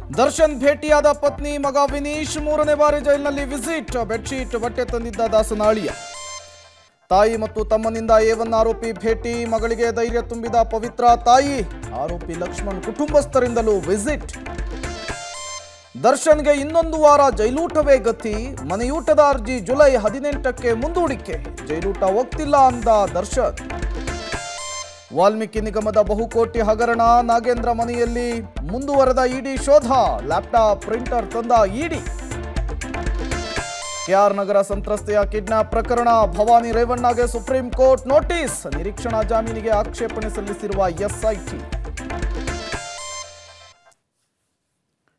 ದರ್ಶನ್ ಭೇಟಿಯಾದ ಪತ್ನಿ ಮಗ ವಿನೀಶ್ ಮೂರನೇ ಬಾರಿ ಜೈಲಿನಲ್ಲಿ ವಿಸಿಟ್ ಬೆಡ್ಶೀಟ್ ಬಟ್ಟೆ ತಂದಿದ್ದ ದಾಸನಾಳಿಯ ತಾಯಿ ಮತ್ತು ತಮ್ಮನಿಂದ ಏವನ್ ಆರೋಪಿ ಭೇಟಿ ಮಗಳಿಗೆ ಧೈರ್ಯ ತುಂಬಿದ ಪವಿತ್ರ ತಾಯಿ ಆರೋಪಿ ಲಕ್ಷ್ಮಣ್ ಕುಟುಂಬಸ್ಥರಿಂದಲೂ ವಿಸಿಟ್ ದರ್ಶನ್ಗೆ ಇನ್ನೊಂದು ವಾರ ಜೈಲೂಟವೇ ಗತಿ ಮನೆಯೂಟದ ಅರ್ಜಿ ಜುಲೈ ಹದಿನೆಂಟಕ್ಕೆ ಮುಂದೂಡಿಕೆ ಜೈಲೂಟ ಹೋಗ್ತಿಲ್ಲ ಅಂದ ದರ್ಶನ್ ವಾಲ್ಮೀಕಿ ನಿಗಮದ ಬಹುಕೋಟಿ ಹಗರಣ ನಾಗೇಂದ್ರ ಮನೆಯಲ್ಲಿ ಮುಂದುವರೆದ ಇಡಿ ಶೋಧ ಲ್ಯಾಪ್ಟಾಪ್ ಪ್ರಿಂಟರ್ ತಂದ ಇಡಿ ಕೆಆರ್ ನಗರ ಸಂತ್ರಸ್ತೆಯ ಕಿಡ್ನಾಪ್ ಪ್ರಕರಣ ಭವಾನಿ ರೇವಣ್ಣಗೆ ಸುಪ್ರೀಂ ಕೋರ್ಟ್ ನೋಟಿಸ್ ನಿರೀಕ್ಷಣಾ ಜಾಮೀನಿಗೆ ಆಕ್ಷೇಪಣೆ ಸಲ್ಲಿಸಿರುವ ಎಸ್ಐಟಿ